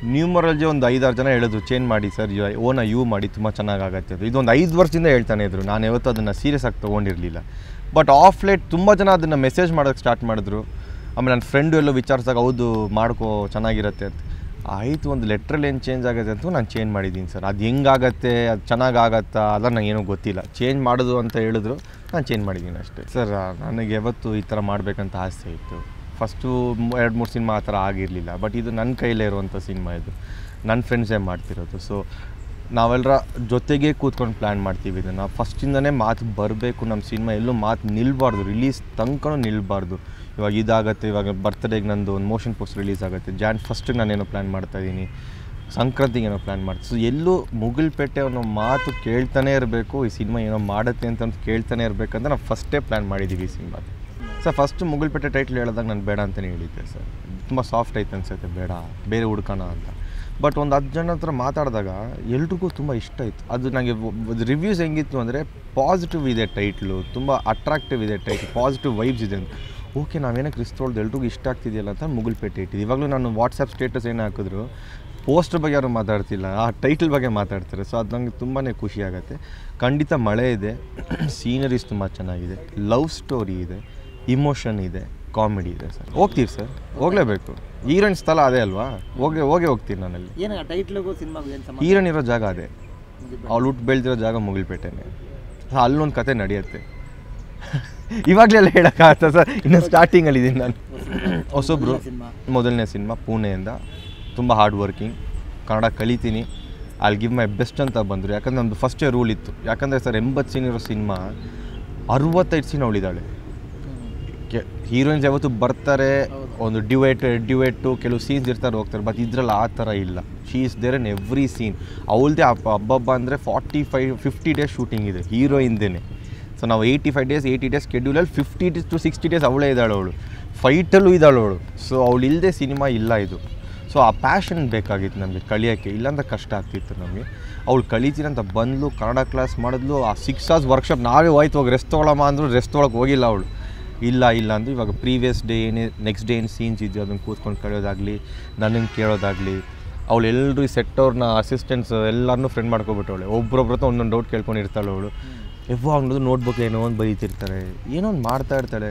Numerology ಒಂದು ಐದಾರು ಜನ ಹೇಳಿದ್ರು ಚೇಂಜ್ ಮಾಡಿ ಸರ್ ಓನ ಯೂ ಮಾಡಿ ತುಂಬ ಚೆನ್ನಾಗಾಗತ್ತೆ ಅದು ಇದೊಂದು ಐದು ವರ್ಷದಿಂದ ಹೇಳ್ತಾನೆ ಇದ್ರು ನಾನು ಯಾವತ್ತೂ ಅದನ್ನು ಸೀರಿಯಸ್ ಆಗಿ ತೊಗೊಂಡಿರಲಿಲ್ಲ ಬಟ್ ಆಫ್ ಲೇಟ್ ತುಂಬ ಜನ ಅದನ್ನು ಮೆಸೇಜ್ ಮಾಡೋಕ್ಕೆ ಸ್ಟಾರ್ಟ್ ಮಾಡಿದ್ರು ಆಮೇಲೆ ನನ್ನ ಫ್ರೆಂಡು ಎಲ್ಲೋ ವಿಚಾರಿಸಿದಾಗ ಹೌದು ಮಾಡ್ಕೋ ಚೆನ್ನಾಗಿರತ್ತೆ ಅಂತ ಆಯಿತು ಒಂದು ಲೆಟ್ರಲ್ಲಿ ಏನು ಚೇಂಜ್ ಆಗುತ್ತೆ ಅಂತ ನಾನು ಚೇಂಜ್ ಮಾಡಿದ್ದೀನಿ ಸರ್ ಅದು ಹೆಂಗಾಗತ್ತೆ ಅದು ಚೆನ್ನಾಗಾಗತ್ತಾ ಅದನ್ನು ನನಗೆ ಏನೂ ಗೊತ್ತಿಲ್ಲ ಚೇಂಜ್ ಮಾಡೋದು ಅಂತ ಹೇಳಿದ್ರು ನಾನು ಚೇಂಜ್ ಮಾಡಿದ್ದೀನಿ ಅಷ್ಟೇ ಸರ್ ನನಗೆ ಯಾವತ್ತು ಈ ಥರ ಮಾಡಬೇಕಂತ ಆಸೆ ಇತ್ತು ಫಸ್ಟು ಎರಡು ಮೂರು ಸಿನಿಮಾ ಆ ಥರ ಆಗಿರಲಿಲ್ಲ ಬಟ್ ಇದು ನನ್ನ ಕೈಲೇ ಇರುವಂಥ ಸಿನಿಮಾ ಇದು ನನ್ನ ಫ್ರೆಂಡ್ಸೇ ಮಾಡ್ತಿರೋದು ಸೊ ನಾವೆಲ್ಲರ ಜೊತೆಗೆ ಕೂತ್ಕೊಂಡು ಪ್ಲ್ಯಾನ್ ಮಾಡ್ತೀವಿ ಇದನ್ನು ಫಸ್ಟಿಂದನೇ ಮಾತು ಬರಬೇಕು ನಮ್ಮ ಸಿನಿಮಾ ಎಲ್ಲೂ ಮಾತು ನಿಲ್ಲಬಾರ್ದು ರಿಲೀಸ್ ತನಕನೂ ನಿಲ್ಲಬಾರ್ದು ಇವಾಗ ಇದಾಗತ್ತೆ ಇವಾಗ ಬರ್ತ್ಡೇಗೆ ನಂದು ಒಂದು ಮೋಷನ್ ಪೋಸ್ಟ್ ರಿಲೀಸ್ ಆಗುತ್ತೆ ಜಾನ್ ಫಸ್ಟಿಗೆ ನಾನೇನೋ ಪ್ಲ್ಯಾನ್ ಮಾಡ್ತಾಯಿದ್ದೀನಿ ಸಂಕ್ರಾಂತಿಗೆ ಏನೋ ಪ್ಲ್ಯಾನ್ ಮಾಡ್ತೀನಿ ಸೊ ಎಲ್ಲೂ ಮುಗಿಲ್ಪೇಟೆ ಅನ್ನೋ ಮಾತು ಕೇಳ್ತಾನೆ ಇರಬೇಕು ಈ ಸಿನಿಮಾ ಏನೋ ಮಾಡುತ್ತೆ ಅಂತ ಕೇಳ್ತಾನೆ ಇರಬೇಕಂತ ನಾವು ಫಸ್ಟೇ ಪ್ಲ್ಯಾನ್ ಮಾಡಿದ್ದೀವಿ ಈ ಸಿನಿಮಾದ ಸರ್ ಫಸ್ಟ್ ಮುಗಿಲ್ಪೇಟೆ ಟೈಟ್ಲ್ ಹೇಳಿದಾಗ ನಾನು ಬೇಡ ಅಂತಲೇ ಹೇಳಿದ್ದೆ ಸರ್ ತುಂಬ ಸಾಫ್ಟ್ ಐತೆ ಅನ್ಸುತ್ತೆ ಬೇಡ ಬೇರೆ ಹುಡ್ಕೋಣ ಅಂತ ಬಟ್ ಒಂದು ಹತ್ತು ಜನ ಹತ್ರ ಮಾತಾಡಿದಾಗ ಎಲ್ರಿಗೂ ತುಂಬ ಇಷ್ಟ ಆಯಿತು ಅದು ನನಗೆ ರಿವ್ಯೂಸ್ ಹೆಂಗಿತ್ತು ಅಂದರೆ ಪಾಸಿಟಿವ್ ಇದೆ ಟೈಟ್ಲು ತುಂಬ ಅಟ್ರಾಕ್ಟಿವ್ ಇದೆ ಟೈಟ್ಲ್ ಪಾಸಿಟಿವ್ ವೈಬ್ಸ್ ಇದೆ ಅಂತ ಓಕೆ ನಾವೇನಕ್ಕೆ ಕ್ರಿಸ್ತೋಳ್ದು ಎಲ್ರಿಗೂ ಇಷ್ಟ ಆಗ್ತಿದೆಯಲ್ಲ ಅಂತ ಮುಗಿಲ್ಪೇಟೆ ಇಟ್ಟಿದ್ದು ಇವಾಗಲೂ ನಾನು ವಾಟ್ಸಪ್ ಸ್ಟೇಟಸ್ ಏನು ಹಾಕಿದ್ರು ಪೋಸ್ಟರ್ ಬಗ್ಗೆ ಯಾರು ಮಾತಾಡ್ತಿಲ್ಲ ಆ ಟೈಟಲ್ ಬಗ್ಗೆ ಮಾತಾಡ್ತಾರೆ ಸೊ ಅದು ನನಗೆ ತುಂಬಾ ಖುಷಿ ಆಗುತ್ತೆ ಖಂಡಿತ ಮಳೆ ಇದೆ ಸೀನರೀಸ್ ತುಂಬ ಚೆನ್ನಾಗಿದೆ ಲವ್ ಸ್ಟೋರಿ ಇದೆ ಇಮೋಷನ್ ಇದೆ ಕಾಮಿಡಿ ಇದೆ ಸರ್ ಹೋಗ್ತೀವಿ ಸರ್ ಹೋಗಲೇಬೇಕು ಹೀರೋಯಿನ್ ಸ್ಥಳ ಅದೇ ಅಲ್ವಾ ಹೋಗಿ ಹೋಗೇ ಹೋಗ್ತೀನಿ ನಾನಲ್ಲಿ ಏನು ಟೈಟ್ಲಿಗೂ ಸಿನಿಮಾಗೂ ಏನು ಸಂಬಂಧ ಹೀರೋಯಿನ್ ಇರೋ ಜಾಗ ಅದೇ ಅವ್ಳು ಹುಟ್ಟು ಬೆಳೆದಿರೋ ಜಾಗ ಮುಗಿಲ್ಪೇಟೆನೆ ಸೊ ಅಲ್ಲೊಂದು ಕತೆ ನಡೆಯುತ್ತೆ ಇವಾಗಲೆಲ್ಲ ಹೇಳೋಕ್ಕಾಗತ್ತ ಸರ್ ಇನ್ನು ಸ್ಟಾರ್ಟಿಂಗಲ್ಲಿ ಇದ್ದೀನಿ ನಾನು ಹೊಸೊಬ್ರು ಸಿನಿಮಾ ಮೊದಲನೇ ಸಿನಿಮಾ ಪುಣೆಯಿಂದ ತುಂಬ ಹಾರ್ಡ್ ವರ್ಕಿಂಗ್ ಕನ್ನಡ ಕಲಿತೀನಿ ಅಲ್ಲಿ ಗಿವ್ ಮೈ ಬೆಸ್ಟ್ ಅಂತ ಬಂದರು ಯಾಕಂದ್ರೆ ನಮ್ಮದು ಫಸ್ಟೇ ರೂಲ್ ಇತ್ತು ಯಾಕಂದರೆ ಸರ್ ಎಂಬತ್ತು ಸೀನ್ ಇರೋ ಸಿನಿಮಾ ಅರವತ್ತೈದು ಸೀನ್ ಅವಳಿದ್ದಾಳೆ ಹೀರೋಯಿನ್ಸ್ ಯಾವತ್ತು ಬರ್ತಾರೆ ಒಂದು ಡ್ಯುವೇಟ್ ಡ್ಯುವೇಟು ಕೆಲವು ಸೀನ್ಸ್ ಇರ್ತಾರೆ ಹೋಗ್ತಾರೆ ಬಟ್ ಇದ್ರಲ್ಲಿ ಆ ಥರ ಇಲ್ಲ she is there in every scene ಅವಳದೇ ಹಬ್ಬಬ್ಬ ಅಂದರೆ forty five fifty days shooting ಇದೆ ಹೀರೋಯಿಂದೇನೆ ಸೊ ನಾವು eighty five days eighty days ಶೆಡ್ಯೂಲಲ್ಲಿ fifty days to sixty days ಅವಳೇ ಇದ್ದಾಳೆ ಅವಳು ಫೈಟಲ್ಲೂ ಇದ್ದಾಳೆ ಅವಳು ಸೊ ಅವಳು ಇಲ್ಲದೆ ಸಿನಿಮಾ ಇಲ್ಲ ಇದು ಸೊ ಆ ಪ್ಯಾಷನ್ ಬೇಕಾಗಿತ್ತು ನಮಗೆ ಕಲಿಯೋಕ್ಕೆ ಇಲ್ಲಾಂದ್ರೆ ಕಷ್ಟ ಆಗ್ತಿತ್ತು ನಮಗೆ ಅವಳು ಕಲಿತೀನಿ ಅಂತ ಬಂದ್ಲು ಕನ್ನಡ ಕ್ಲಾಸ್ ಮಾಡಿದ್ಲು ಆ ಸಿಕ್ಸ್ ಅವರ್ಸ್ ವರ್ಕ್ಶಾಪ್ ನಾವೇ ಹೋಯ್ತು ಹೋಗಿ ರೆಸ್ಟ್ ತೊಗೊಳಮ್ಮ ಅಂದರು ರೆಸ್ಟ್ ತೊಗೊಳಕ್ಕೆ ಹೋಗಿಲ್ಲ ಅವಳು ಇಲ್ಲ ಇಲ್ಲ ಅಂದು ಇವಾಗ ಪ್ರೀವಿಯಸ್ ಡೇ ಏನೇ ನೆಕ್ಸ್ಟ್ ಡೇ ಏನು ಸೀನ್ಸ್ ಇದೆಯೋ ಅದನ್ನು ಕೂತ್ಕೊಂಡು ಕಳಿಯೋದಾಗಲಿ ನನಗೆ ಕೇಳೋದಾಗಲಿ ಅವಳು ಎಲ್ಲರೂ ಸೆಟ್ ಅವ್ರನ್ನ ಅಸಿಸ್ಟೆಂಟ್ಸ್ ಎಲ್ಲರನ್ನೂ ಫ್ರೆಂಡ್ ಮಾಡ್ಕೊಬಿಟ್ಟವಳೆ ಒಬ್ರೊಬ್ರ ಹತ್ರ ಒಂದೊಂದು ಡೌಟ್ ಕೇಳ್ಕೊಂಡಿರ್ತಾಳೆ ಅವಳು ಯಾವಾಗಲೂ ನೋಟ್ಬುಕ್ ಏನೋ ಒಂದು ಬರೀತಿರ್ತಾರೆ ಏನೋ ಒಂದು ಮಾಡ್ತಾ ಇರ್ತಾಳೆ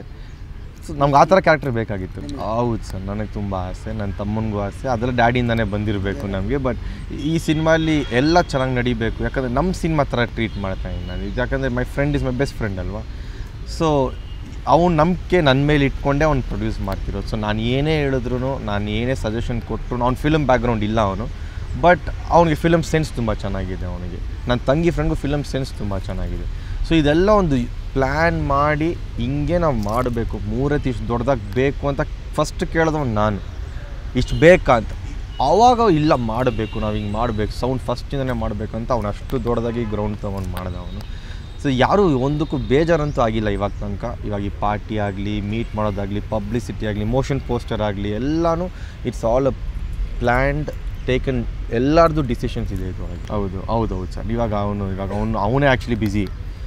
ಸೊ ನಮ್ಗೆ ಆ ಥರ ಕ್ಯಾರೆಕ್ಟರ್ ಬೇಕಾಗಿತ್ತು ಹೌದು ಸರ್ ನನಗೆ ತುಂಬ ಆಸೆ ನನ್ನ ತಮ್ಮನಿಗೂ ಆಸೆ ಅದೆಲ್ಲ ಡ್ಯಾಡಿಯಿಂದನೇ ಬಂದಿರಬೇಕು ನಮಗೆ ಬಟ್ ಈ ಸಿನಿಮಾಲಿ ಎಲ್ಲ ಚೆನ್ನಾಗಿ ನಡಿಬೇಕು ಯಾಕಂದರೆ ನಮ್ಮ ಸಿನಿಮಾ ಥರ ಟ್ರೀಟ್ ಮಾಡ್ತಾ ಇದ್ದೀನಿ ನಾನು ಇದು ಯಾಕಂದರೆ my friend is my best friend ಅಲ್ವಾ ಸೊ ಅವ್ನು ನಂಬಿಕೆ ನನ್ನ ಮೇಲೆ ಇಟ್ಕೊಂಡೇ ಅವ್ನು ಪ್ರೊಡ್ಯೂಸ್ ಮಾಡ್ತಿರೋದು ಸೊ ನಾನು ಏನೇ ಹೇಳಿದ್ರು ನಾನು ಏನೇ ಸಜೆಷನ್ ಕೊಟ್ಟರು ಅವ್ನು ಫಿಲಮ್ ಬ್ಯಾಕ್ಗ್ರೌಂಡ್ ಇಲ್ಲ ಅವನು ಬಟ್ ಅವನಿಗೆ ಫಿಲಮ್ ಸೆನ್ಸ್ ತುಂಬ ಚೆನ್ನಾಗಿದೆ ಅವನಿಗೆ ನನ್ನ ತಂಗಿ ಫ್ರೆಂಡ್ಗೂ ಫಿಲಮ್ ಸೆನ್ಸ್ ತುಂಬ ಚೆನ್ನಾಗಿದೆ ಸೊ ಇದೆಲ್ಲ ಒಂದು ಪ್ಲ್ಯಾನ್ ಮಾಡಿ ಹಿಂಗೆ ನಾವು ಮಾಡಬೇಕು ಮೂರೈತಿ ಇಷ್ಟು ದೊಡ್ಡದಾಗಿ ಬೇಕು ಅಂತ ಫಸ್ಟ್ ಕೇಳಿದವನು ನಾನು ಇಷ್ಟು ಬೇಕಾ ಅಂತ ಆವಾಗ ಇಲ್ಲ ಮಾಡಬೇಕು ನಾವು ಹಿಂಗೆ ಮಾಡಬೇಕು ಸೌಂಡ್ ಫಸ್ಟಿಂದನೇ ಮಾಡಬೇಕು ಅಂತ ಅವನು ಅಷ್ಟು ದೊಡ್ಡದಾಗಿ ಗ್ರೌಂಡ್ ತೊಗೊಂಡು ಮಾಡ್ದ ಅವನು ಸೊ ಯಾರೂ ಒಂದಕ್ಕೂ ಬೇಜಾರಂತೂ ಆಗಿಲ್ಲ ಇವಾಗ ತನಕ ಇವಾಗ ಈ ಪಾರ್ಟಿ ಆಗಲಿ ಮೀಟ್ ಮಾಡೋದಾಗಲಿ ಪಬ್ಲಿಸಿಟಿ ಆಗಲಿ ಮೋಷನ್ ಪೋಸ್ಟರ್ ಆಗಲಿ ಎಲ್ಲನೂ it's all a planned taken ಎಲ್ಲರದು ಡಿಸಿಷನ್ಸ್ ಇದೆ ಇದು ಹೌದು ಹೌದು ಹೌದು ಸರ್ ಇವಾಗ ಅವನು ಇವಾಗ ಅವನು ಅವನೇ ಆ್ಯಕ್ಚುಲಿ ಬ್ಯುಸಿ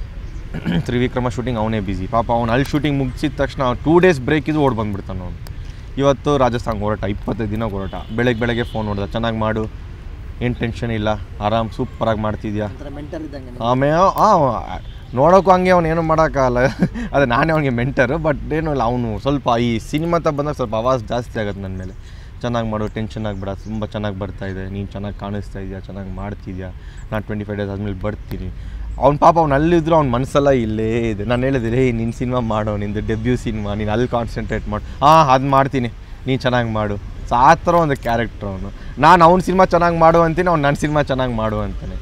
ತ್ರಿವಿಕ್ರಮ ಶೂಟಿಂಗ್ ಅವನೇ ಬ್ಯುಸಿ ಪಾಪ ಅವ್ನು ಅಲ್ಲಿ ಶೂಟಿಂಗ್ ಮುಗಿಸಿದ ತಕ್ಷಣ ಟೂ ಡೇಸ್ ಬ್ರೇಕ್ ಇದು ಓಡ್ ಬಂದ್ಬಿಡ್ತಾನೆ ಅವನು ಇವತ್ತು ರಾಜಸ್ಥಾನ್ ಹೊರಟ ಇಪ್ಪತ್ತೈದು ದಿನ ಹೊರಟ ಬೆಳಗ್ಗೆ ಬೆಳಗ್ಗೆ ಫೋನ್ ನೋಡ್ದ ಚೆನ್ನಾಗಿ ಮಾಡು ಏನು ಟೆನ್ಷನ್ ಇಲ್ಲ ಆರಾಮ್ ಸೂಪರಾಗಿ ಮಾಡ್ತಿದ್ಯಾ ಒಂಥರ ಮೆಂಟಲ್ ಇದ್ದಂಗೆ ಆಮೇಲೆ ಹಾಂ ನೋಡೋಕ್ಕೂ ಹಂಗೆ ಅವ್ನು ಏನು ಮಾಡೋಕ್ಕಾಗಲ್ಲ ಅದೇ ನಾನೇ ಅವನಿಗೆ ಮೆಂಟರು ಬಟ್ ಏನೂ ಇಲ್ಲ ಅವನು ಸ್ವಲ್ಪ ಈ ಸಿನಿಮಾ ತ ಬಂದಾಗ ಸ್ವಲ್ಪ ಆವಾಜ್ ಜಾಸ್ತಿ ಆಗುತ್ತೆ ನನ್ನ ಮೇಲೆ ಚೆನ್ನಾಗಿ ಮಾಡು ಟೆನ್ಷನ್ ಆಗಬೇಡ ತುಂಬ ಚೆನ್ನಾಗಿ ಬರ್ತಾ ಇದೆ ನೀನು ಚೆನ್ನಾಗಿ ಕಾಣಿಸ್ತಾ ಇದೆಯಾ ಚೆನ್ನಾಗಿ ಮಾಡ್ತಿದ್ಯಾ ನಾನು ಟ್ವೆಂಟಿ ಫೈವ್ ಡೇಸ್ ಆದಮೇಲೆ ಬರ್ತೀನಿ ಅವ್ನು ಪಾಪ ಅವ್ನು ಅಲ್ಲಿದ್ರು ಅವ್ನ ಮನಸ್ಸೆಲ್ಲ ಇಲ್ಲೇ ಇದೆ ನಾನು ಹೇಳಿದೆ ರೇ ನಿನ್ನ ಸಿನಿಮಾ ಮಾಡೋ ನಿಂದು ಡೆಬ್ಯೂ ಸಿನಿಮಾ ನೀನು ಅಲ್ಲಿ ಕಾನ್ಸಂಟ್ರೇಟ್ ಮಾಡು ಹಾಂ ಅದು ಮಾಡ್ತೀನಿ ನೀನು ಚೆನ್ನಾಗಿ ಮಾಡು ಸೊ ಆ ಥರ ಒಂದು ಕ್ಯಾರೆಕ್ಟ್ರ್ ಅವನು ನಾನು ಅವ್ನ ಸಿನಿಮಾ ಚೆನ್ನಾಗಿ ಮಾಡು ಅಂತೀನಿ ಅವ್ನು ನನ್ನ ಸಿನಿಮಾ ಚೆನ್ನಾಗಿ ಮಾಡು ಅಂತಾನೆ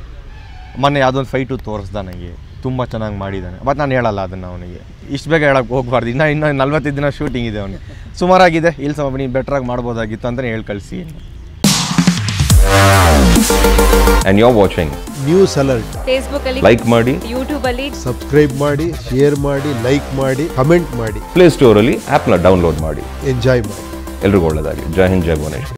ಮೊನ್ನೆ ಯಾವುದೊಂದು ಫೈಟು ತೋರಿಸ್ದ ನನಗೆ ತುಂಬ ಚೆನ್ನಾಗಿ ಮಾಡಿದ್ದಾನೆ ಬಟ್ ನಾನು ಹೇಳಲ್ಲ ಅದನ್ನು ಅವನಿಗೆ ಇಷ್ಟು ಬೇಗ ಹೇಳಕ್ಕೆ ಹೋಗ್ಬಾರ್ದು ಇನ್ನೂ ಇನ್ನೂ ನಲ್ವತ್ತೈದು ದಿನ ಶೂಟಿಂಗ್ ಇದೆ ಅವನಿಗೆ ಸುಮಾರಾಗಿದೆ ಇಲ್ಲಿ ಸ್ವಲ್ಪ ನೀನು ಬೆಟ್ರಾಗಿ ಮಾಡ್ಬೋದಾಗಿತ್ತು ಅಂತಲೇ ಹೇಳಿ ಕಳಿಸಿ and you're watching. News alert Facebook ಅಲ್ಲಿ Like ಮಾಡಿ ಯೂಟ್ಯೂಬ್ ಅಲ್ಲಿ ಸಬ್ಸ್ಕ್ರೈಬ್ ಮಾಡಿ ಶೇರ್ ಮಾಡಿ ಲೈಕ್ ಮಾಡಿ ಕಮೆಂಟ್ ಮಾಡಿ ಪ್ಲೇ ಸ್ಟೋರಲ್ಲಿ ಆ್ಯಪ್ನ ಡೌನ್ಲೋಡ್ ಮಾಡಿ ಎಂಜಾಯ್ ಮಾಡಿ ಎಲ್ರಿಗೂ ಒಳ್ಳೆಯದಾಗಲಿ ಜೈ ಹಿಂದ್ ಜೈ ಭುವನೇಶ್ವರ್